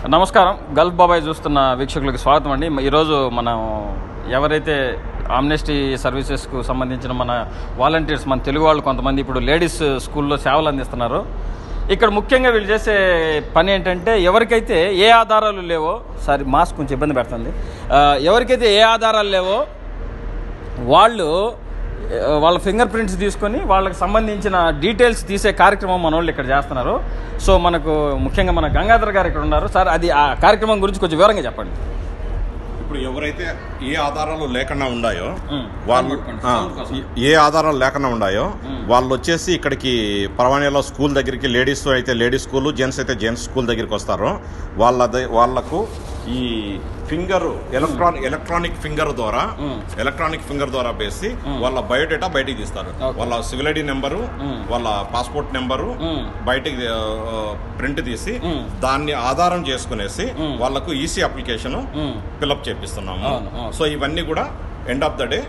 నమస్కారం గల్ఫ్ బాబాయ్ చూస్తున్న వీక్షకులకు స్వాగతం అండి ఈరోజు మనం ఎవరైతే ఆమ్నెస్టీ సర్వీసెస్కు సంబంధించిన మన వాలంటీర్స్ మన తెలుగు వాళ్ళు కొంతమంది ఇప్పుడు లేడీస్ స్కూల్లో సేవలు అందిస్తున్నారు ఇక్కడ ముఖ్యంగా వీళ్ళు చేసే పని ఏంటంటే ఎవరికైతే ఏ ఆధారాలు లేవో సారీ మాస్క్ కొంచెం ఇబ్బంది పెడుతుంది ఆ, ఎవరికైతే ఏ ఆధారాలు లేవో వాళ్ళు ఆ, వాళ్ళ ఫింగర్ ప్రింట్స్ తీసుకొని వాళ్ళకి సంబంధించిన డీటెయిల్స్ తీసే కార్యక్రమం మన వాళ్ళు ఇక్కడ చేస్తున్నారు సో మనకు ముఖ్యంగా మన గంగాధర్ గారు ఇక్కడ ఉన్నారు సార్ అది ఆ కార్యక్రమం గురించి కొంచెం వివరంగా చెప్పండి ఇప్పుడు ఎవరైతే ఏ ఆధారాలు లేకుండా ఉన్నాయో మ్మ్. వాళ్ళు పట్టుకోండి, ఆ, సౌండ్ కోసం. ఏ ఆధారాలు లేకుండా ఉన్నాయో వాళ్ళు వచ్చేసి ఇక్కడికి పరవాణిలో స్కూల్ దగ్గరికి లేడీస్ అయితే లేడీస్ స్కూల్ జెంట్స్ అయితే జెంట్స్ స్కూల్ దగ్గరికి వస్తారో వాళ్ళ వాళ్ళకు ఈ ఫింగర్ ఎలక్ట్రాన్ ఎలక్ట్రానిక్ ఫింగర్ ద్వారా ఎలక్ట్రానిక్ ఫింగర్ ద్వారా వేసి వాళ్ళ బయోడేటా బయటికి తీస్తారు Okay. వాళ్ళ సివిల్ ఐడి నెంబరు వాళ్ళ పాస్పోర్ట్ నెంబరు మ్మ్. బయటికి ప్రింట్ తీసి మ్మ్. దాన్ని ఆధారం చేసుకునేసి వాళ్ళకు ఈసీ అప్లికేషన్ మ్మ్. ఫిలప్ చేపిస్తున్నాము అవును, అవును. సో ఇవన్నీ కూడా end of the day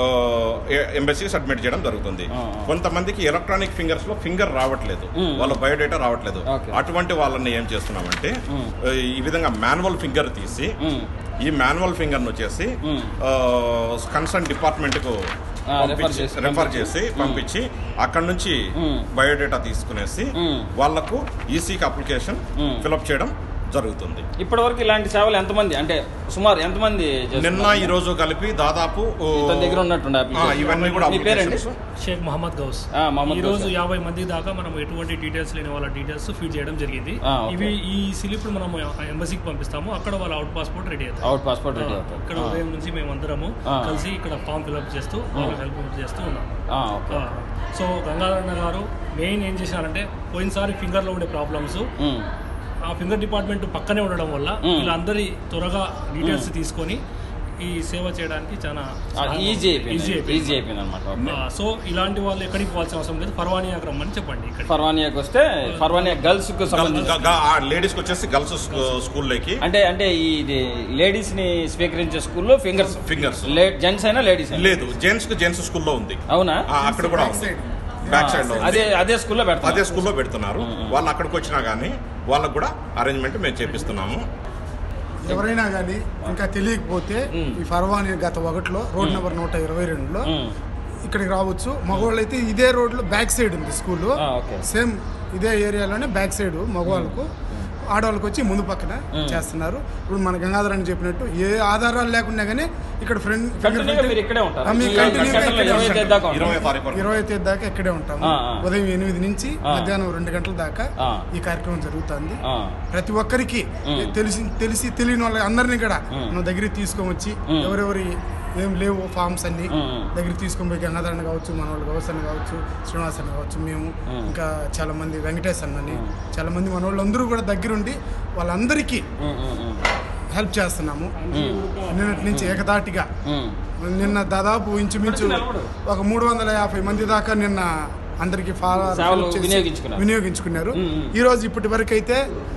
embassy submit చేయడం జరుగుతుంది ఆ, ఆ. కొంతమందికి ఎలక్ట్రానిక్ ఫింగర్స్ లో ఫింగర్ రావట్లేదు మ్మ్. వాళ్ళ బయోడేటా రావట్లేదు Okay. అటువంటి వాళ్ళని ఏం చేస్తున్నామంటే మ్మ్. ఆ, ఈ విధంగా మాన్యువల్ ఫింగర్ తీసి మ్మ్. ఈ మాన్యువల్ ఫింగర్ వచ్చేసి మ్మ్. కన్సర్న్ డిపార్ట్మెంట్ కు ఆ, పంపించి- refer చేసి, రెఫర్ పంపించి. చేసి పంపించి అక్కడ నుంచి మ్మ్. బయోడేటా తీసుకునేసి మ్మ్. వాళ్లకు ఈసీకి అప్లికేషన్ మ్మ్. ఫిలప్ చేయడం జరుగుతుంది ఇప్పటి వరకు ఇలాంటి సేవలు ఎంతమంది అంటే సుమారు ఎంతమంది నిన్న చేస్తున్నారు? ఈ రోజు కలిపి దాదాపు ఓ, ఇతని దగ్గర ఉన్నట్టుండే ఆ, application. ఇవన్నీ కూడా మీ పేరండి applications. షేక్ మహమ్మద్ గౌస్ ఆ, మహమ్మద్ ఈ రోజు గౌస్. యాభై మంది దాకా మనం ఎటువంటి డీటెయిల్స్ లేని వాళ్ళ డీటెయిల్స్ ఫీడ్ చేయడం జరిగింది ఆ, ఓకే. ఇవి ఈ స్లిప్ మనం ఎంబసీకి పంపిస్తాము అక్కడ వాళ్ళ అవుట్ పాస్పోర్ట్ రెడీ అవుతాయి అవుట్ పాస్పోర్ట్ రెడీ ఆ, అవుతుంది ఇక్కడ ఉదయం నుంచి మేము అందరము ఆ. కలిసి ఇక్కడ ఫామ్ ఫిల్అప్ చేస్తూ వాళ్ళకి హెల్ప్ చేస్తూ ఉన్నాము ఆ, ఓకే ఆ, సో గంగాధరణ గారు మెయిన్ ఏం చేశారంటే పోయినసారి ఫింగర్లో ఉండే ప్రాబ్లమ్స్ మ్మ్. ఆ ఫింగర్ డిపార్ట్మెంట్ పక్కనే ఉండడం వల్ల మ్మ్. వీళ్ళందరి త్వరగా డీటెయిల్స్ తీసుకొని ఈ సేవ చేయడానికి చాలా ఆ, ఈజీ అయిపోయింది ఈజీ ఈజీ అయిపోయింది అనమాట ఆ, సో ఇలాంటి వాళ్ళు ఎక్కడికి పోవాల్సిన అవసరం లేదు పర్వానియాకి రమ్మని చెప్పండి ఇక్కడ ఫర్వానియాకి వస్తే ఫర్వానియా గర్ల్స్ కు సంబంధించి లేడీస్ కి వచ్చేసి గర్ల్స్ స్కూల్లోకి అంటే అంటే ఇది లేడీస్ ని స్వీకరించే స్కూల్లో ఫింగర్స్ ఫింగర్స్ జెంట్స్ అయినా లేడీస్ అయినా లేదు జెంట్స్ కి జెంట్స్ స్కూల్లో ఉంది అవునా ఆ, అక్కడ కూడా ఉంది బ్యాక్ సైడ్ లో ఉంది. అదే అదే స్కూల్లో అదే పెడతారు స్కూల్లో పెడుతున్నారు వాళ్ళు అక్కడికి వచ్చినా గానీ వాళ్ళకు కూడా అరేంజ్మెంట్ మేము చేపిస్తున్నాము ఎవరైనా కానీ ఇంకా తెలియకపోతే ఈ ఫర్వాని గత ఒకటిలో రోడ్ నెంబర్ నూట ఇరవై రెండులో ఇక్కడికి రావచ్చు మగవాళ్ళు అయితే ఇదే రోడ్లో బ్యాక్ సైడ్ ఉంది స్కూల్ ఆ, ఓకే. సేమ్ ఇదే ఏరియాలోనే బ్యాక్ సైడ్ మగవాళ్ళకు ఆడవాళ్ళకి వచ్చి ముందు పక్కన చేస్తున్నారు ఇప్పుడు మన గంగాధర్ అని చెప్పినట్టు ఏ ఆధారాలు లేకున్నా కానీ ఇక్కడ ఫ్రెండ్ కంటిన్యూగా మీరు ఇక్కడే ఉంటారు ఆ, మేము ఈ కంటిన్యూగా సెంటర్లో ఇక్కడే ఇరవై ఉంటాం. తేదీ దాకా ఉంటారు. ఇరవై తారీఖు వరకు. ఇరవై తేదీ దాకా ఇక్కడే ఉంటాము ఆ, ఆ. ఉదయం ఎనిమిది నుంచి ఆ. మధ్యాహ్నం రెండు గంటల దాకా ఆ. ఈ కార్యక్రమం జరుగుతుంది ఆ, ప్రతి ఒక్కరికి తెలిసి తెలిసి తెలియని వాళ్ళ అందరినీ కూడా మన దగ్గరికి తీసుకొని వచ్చి ఎవరెవరి ఏం లేవు ఫామ్స్ అన్ని మ్మ్. దగ్గరికి తీసుకొని పోయి గంగాధరణ కావచ్చు మన వాళ్ళు గౌస్ అన్న కావచ్చు శ్రీనివాస్ అన్న కావచ్చు మేము ఇంకా చాలా మంది వెంకటేష్ అన్నని చాలా మంది మన వాళ్ళందరూ కూడా దగ్గరుండి వాళ్ళందరికీ ఉమ్, ఉమ్, ఉమ్, హెల్ప్ చేస్తున్నాము నిన్నటి నుంచి ఏకదాటిగా ఉమ్. నిన్న దాదాపు ఇంచుమించు ఒక మూడు వందల యాభై మంది దాకా నిన్న అందరికి సేవలు వినియోగించుకున్నారు. వినియోగించుకున్నారు మ్మ్, మ్మ్. ఈ రోజు ఇప్పటి వరకు అయితే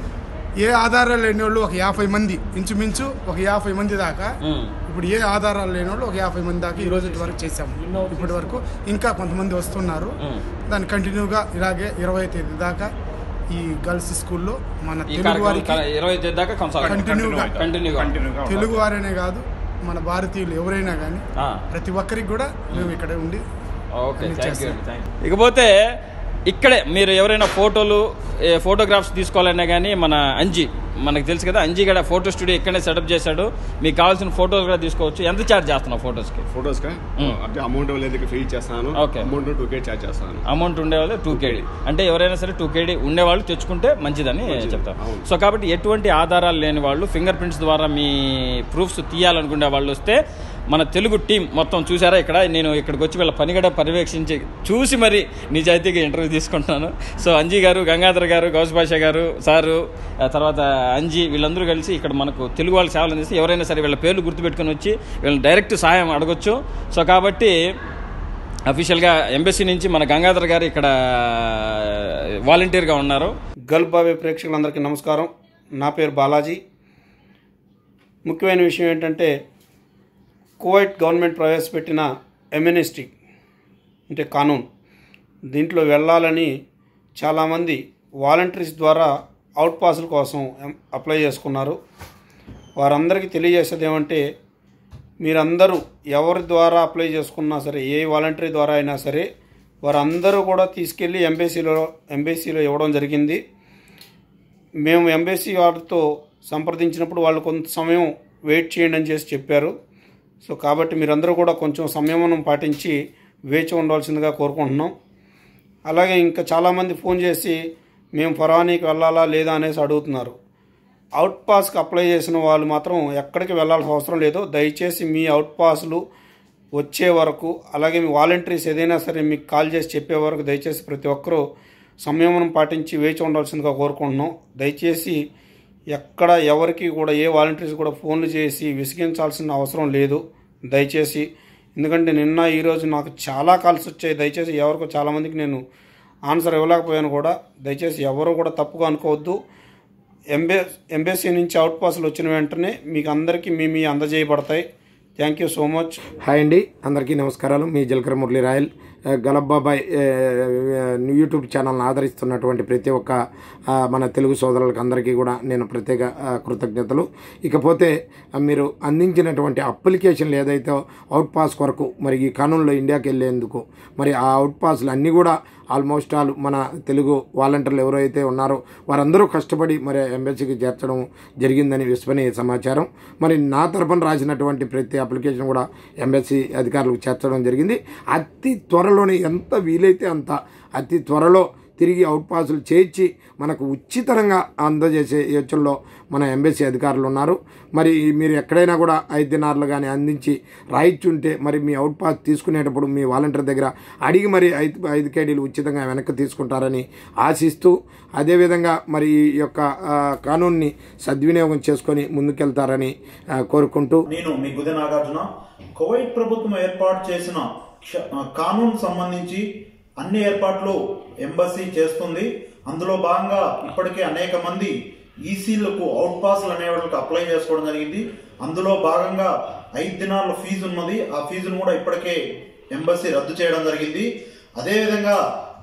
ఏ ఆధారాలు లేని వాళ్ళు ఒక యాభై మంది ఇంచుమించు ఒక యాభై మంది దాకా ఉమ్. ఇప్పుడు ఏ ఆధారాలు లేని వాళ్ళు ఒక యాభై మంది దాకా ఈ రోజు వరకు చేశాము ఇప్పటి వరకు ఇంకా కొంతమంది వస్తున్నారు మ్మ్. దాన్ని కంటిన్యూగా ఇలాగే ఇరవై తేదీ దాకా ఈ గర్ల్స్ స్కూల్లో మన ఈ తెలుగు కార్యక్రమం వారికి క- ఇరవై తేదీ దాకా కొనసాగుతుంది కంటిన్యూగా కంటిన్యూగా కంటిన్యూగా తెలుగు వారైనే కాదు మన భారతీయులు ఎవరైనా కానీ ఆ. ప్రతి ఒక్కరికి కూడా మేము ఇక్కడ ఉండి ఓకే అన్ని థ్యాంక్ యూ చేస్తాం. Thank you. ఇకపోతే ఇక్కడే మీరు ఎవరైనా ఫోటోలు ఏ, ఫోటోగ్రాఫ్స్ తీసుకోవాలన్నా కానీ మన అంజీ మనకు తెలుసు కదా అంజీ కూడా ఫోటో స్టూడియో ఇక్కడనే సెటప్ చేశాడు మీకు కావాల్సిన ఫోటోలు కూడా తీసుకోవచ్చు ఎంత ఛార్జ్ చేస్తున్నావు ఫోటోస్కి ఫోటోస్ కా అంటే అమౌంట్ లేదు ఫ్రీ చేస్తాను Okay. Amount two K charge చేస్తాను అమౌంట్ ఉండేవాళ్ళు టూ కేడీ అంటే ఎవరైనా సరే టూ కేడీ ఉండేవాళ్ళు తెచ్చుకుంటే మంచిదని చెప్తారు అవును. సో కాబట్టి ఎటువంటి ఆధారాలు లేని వాళ్ళు ఫింగర్ ప్రింట్స్ ద్వారా మీ ప్రూఫ్స్ తీయాలనుకునే వాళ్ళు వస్తే మన తెలుగు టీం మొత్తం చూసారా ఇక్కడ నేను ఇక్కడికి వచ్చి వీళ్ళ పని కూడా పర్యవేక్షించి చూసి మరి నిజాయితీగా ఇంటర్వ్యూ తీసుకుంటున్నాను సో అంజీ గారు గంగాధర్ గారు గౌస్ భాష గారు సారు ఆ తర్వాత అంజీ వీళ్ళందరూ కలిసి ఇక్కడ మనకు తెలుగు వాళ్ళ సేవలు అందిస్తే ఎవరైనా సరే వీళ్ళ పేర్లు గుర్తుపెట్టుకుని వచ్చి వీళ్ళని డైరెక్ట్ సహాయం అడగొచ్చు సో కాబట్టి అఫీషియల్గా ఎంబసీ నుంచి మన గంగాధర్ గారు ఇక్కడ వాలంటీర్గా ఉన్నారు గల్ఫ్ బాబే ప్రేక్షకులందరికీ నమస్కారం నా పేరు బాలాజీ ముఖ్యమైన విషయం ఏంటంటే కువైట్ గవర్నమెంట్ ప్రవేశపెట్టిన ఎమ్యూనిస్టీ అంటే కానూన్ దీంట్లో వెళ్ళాలని చాలామంది వాలంటీర్స్ ద్వారా అవుట్ పాసుల కోసం ఎం- అప్లై చేసుకున్నారు వారందరికీ తెలియజేసేది ఏమంటే మీరందరూ ఎవరి ద్వారా అప్లై చేసుకున్నా సరే ఏ వాలంటరీ ద్వారా అయినా సరే వారందరూ కూడా తీసుకెళ్ళి ఎంబీసీలో ఎంబీసీలో ఇవ్వడం జరిగింది మేము ఎంబీసీ వారితో సంప్రదించినప్పుడు వాళ్ళు కొంత సమయం వెయిట్ చేయండి అని చేసి చెప్పారు సో కాబట్టి మీరందరూ కూడా కొంచెం సంయమనం పాటించి వేచి ఉండవలసిందిగా కోరుకుంటున్నాం అలాగే ఇంకా చాలామంది ఫోన్ చేసి మేము ఫరానీకి వెళ్ళాలా లేదా అనేసి అడుగుతున్నారు అవుట్ పాస్కి అప్లై చేసిన వాళ్ళు మాత్రం ఎక్కడికి వెళ్ళాల్సిన అవసరం లేదు దయచేసి మీ అవుట్ పాస్లు వచ్చే వరకు అలాగే మీ వాలంటీర్స్ ఏదైనా సరే మీకు కాల్ చేసి చెప్పే వరకు దయచేసి ప్రతి ఒక్కరూ సంయమనం పాటించి వేచి ఉండాల్సిందిగా కోరుకుంటున్నాం దయచేసి ఎక్కడ ఎవరికి కూడా ఏ వాలంటీర్స్ కూడా ఫోన్లు చేసి విసిగించాల్సిన అవసరం లేదు దయచేసి ఎందుకంటే నిన్న ఈరోజు నాకు చాలా కాల్స్ వచ్చాయి దయచేసి ఎవరికో చాలామందికి నేను ఆన్సర్ ఇవ్వలేకపోయాను కూడా దయచేసి ఎవరు కూడా తప్పుగా అనుకోవద్దు ఎంబే ఎంబెసీ నుంచి అవుట్ పాస్లు వచ్చిన వెంటనే మీకు అందరికీ మీ మీ అందజేయబడతాయి thank you so much hi అండి అందరికీ నమస్కారాలు మీ జలకర మురళి రాయల్ ఆ, గలబ్బాబాయ్ ఆ, ఆ, యూట్యూబ్ ఛానల్ని ఆదరిస్తున్నటువంటి ప్రతి ఒక్క ఆ, మన తెలుగు సోదరులకు అందరికీ కూడా నేను ప్రత్యేక ఆ, కృతజ్ఞతలు ఇకపోతే ఆ, మీరు అందించినటువంటి అప్లికేషన్లు ఏదైతే అవుట్ పాస్ కొరకు మరి ఈ కానూన్లో ఇండియాకి వెళ్ళేందుకు మరి ఆ అవుట్ పాస్లు అన్నీ కూడా ఆల్మోస్ట్ ఆల్ మన తెలుగు వాలంటీర్లు ఎవరైతే ఉన్నారో వారందరూ కష్టపడి మరి ఎంబెసీకి చేర్చడం జరిగిందని విశ్వనీయ సమాచారం మరి నా తరపున రాసినటువంటి ప్రతి అప్లికేషన్ కూడా ఎంబెసీ అధికారులకు చేర్చడం జరిగింది అతి త్వరలోనే ఎంత వీలైతే అంత అతి త్వరలో తిరిగి అవుట్ పాసులు చేర్చి మనకు ఉచితంగా అందజేసే యోచనలో మన ఎంబెసీ అధికారులు ఉన్నారు మరి మీరు ఎక్కడైనా కూడా ఐదు దినార్లు కానీ అందించి రాయిచ్చుంటే మరి మీ అవుట్ పాస్ తీసుకునేటప్పుడు మీ వాలంటీర్ దగ్గర అడిగి మరి ఐదు ఐదు కేడీలు ఉచితంగా వెనక్కి తీసుకుంటారని ఆశిస్తూ అదేవిధంగా మరి ఈ యొక్క ఆ, కానూన్ని సద్వినియోగం చేసుకొని ముందుకెళ్తారని ఆ, కోరుకుంటూ నేను మీ గుది నాగార్జున కువైట్ ప్రభుత్వం ఏర్పాటు చేసిన క్ష- ఆ, కానూన్ సంబంధించి అన్ని ఏర్పాట్లు ఎంబసీ చేస్తుంది అందులో భాగంగా ఇప్పటికే అనేక మంది ఈసీలకు అవుట్ పాస్లు అనే వాళ్ళకి అప్లై చేసుకోవడం జరిగింది అందులో భాగంగా ఐదు దినాల ఫీజు ఉన్నది ఆ ఫీజును కూడా ఇప్పటికే ఎంబసీ రద్దు చేయడం జరిగింది అదేవిధంగా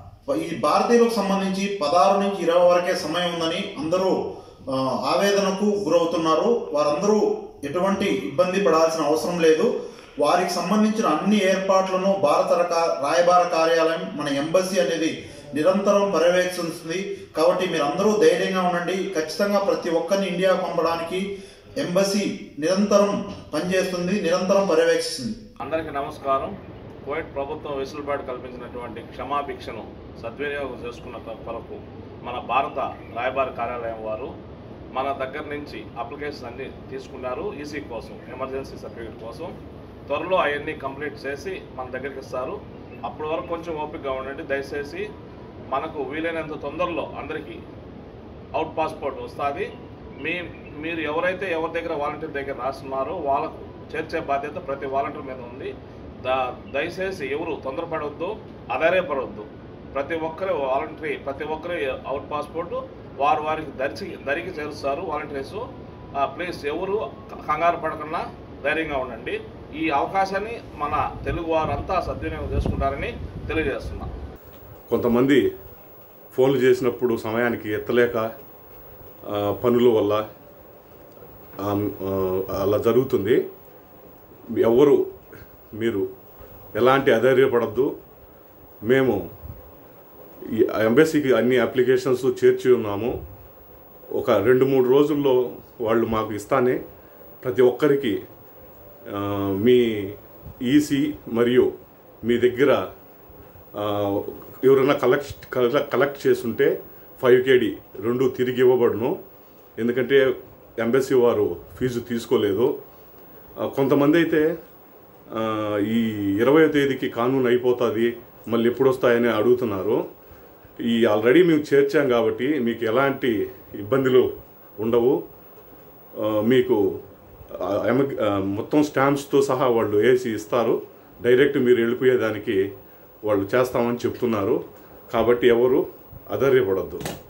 ఈ భారతీయులకు సంబంధించి పదహారు నుంచి ఇరవై వరకే సమయం ఉందని అందరూ ఆ, ఆవేదనకు గురవుతున్నారు వారందరూ ఎటువంటి ఇబ్బంది పడాల్సిన అవసరం లేదు వారికి సంబంధించిన అన్ని ఏర్పాట్లను భారత రకా- రాయబార కార్యాలయం మన ఎంబసీ అనేది నిరంతరం పర్యవేక్షిస్తుంది కాబట్టి మీరందరూ ధైర్యంగా ఉండండి ఖచ్చితంగా ప్రతి ఒక్కరిని ఇండియా పంపడానికి ఎంబసీ నిరంతరం పనిచేస్తుంది నిరంతరం పర్యవేక్షిస్తుంది అందరికీ నమస్కారం కువైట్ ప్రభుత్వం వెసులుబాటు కల్పించినటువంటి క్షమాభిక్షను సద్వినియోగం చేసుకున్న కొరకు మన భారత రాయబార కార్యాలయం వారు మన దగ్గర నుంచి అప్లికేషన్ అన్ని తీసుకున్నారు ఈసీ కోసం ఎమర్జెన్సీ సర్టిఫికేట్ కోసం త్వరలో అవన్నీ కంప్లీట్ చేసి మన దగ్గరికి ఇస్తారు అప్పటి వరకు కొంచెం ఓపికగా ఉండండి దయచేసి మనకు వీలైనంత తొందరలో అందరికీ అవుట్ పాస్పోర్ట్ వస్తుంది మీ మీరు ఎవరైతే ఎవరి దగ్గర వాలంటీర్ దగ్గర రాస్తున్నారో వాళ్ళకు చేర్చే బాధ్యత ప్రతి వాలంటీర్ మీద ఉంది దా దయచేసి ఎవరు తొందరపడవద్దు అధైర్యపడవద్దు ప్రతి ఒక్కరు వాలంటరీ ప్రతి ఒక్కరు అవుట్ పాస్పోర్ట్ వారు వారికి దరిచి దరికి చేరుస్తారు వాలంటీర్స్ ప్లీజ్ ఎవరు క- కంగారు పడకుండా ధైర్యంగా ఉండండి ఈ అవకాశాన్ని మన తెలుగు వారంతా సద్వినియోగం చేసుకుంటారని తెలియజేస్తున్నాం కొంతమంది ఫోన్లు చేసినప్పుడు సమయానికి ఎత్తలేక ఆ, పనుల వల్ల ఆ, ఆ, అలా జరుగుతుంది ఎవరు మీరు ఎలాంటి అధైర్యపడద్దు మేము ఈ ఎంబసీకి అన్ని అప్లికేషన్స్ చేర్చి ఉన్నాము ఒక రెండు మూడు రోజుల్లో వాళ్ళు మాకు ఇస్తానే ప్రతి ఒక్కరికి ఆ, మీ ఈసీ మరియు మీ దగ్గర ఆ, ఎవరైనా కలెక్ట్ కలెక్ట్ చేసుంటే ఫైవ్ కేడి రెండు తిరిగి ఇవ్వబడును ఎందుకంటే ఎంబసీ వారు ఫీజు తీసుకోలేదు ఆ, కొంతమంది అయితే ఆ, ఈ ఇరవై తేదీకి కానూన్ అయిపోతుంది మళ్ళీ ఎప్పుడు వస్తాయని అడుగుతున్నారు ఈ ఆల్రెడీ మేము చేర్చాం కాబట్టి మీకు ఎలాంటి ఇబ్బందులు ఉండవు ఆ, మీకు ఆ, ఎమ- ఆ, మొత్తం స్టాంప్స్తో సహా వాళ్ళు వేసి ఇస్తారు డైరెక్ట్ మీరు వెళ్ళిపోయేదానికి వాళ్ళు చేస్తామని చెప్తున్నారు కాబట్టి ఎవరు అధైర్యపడద్దు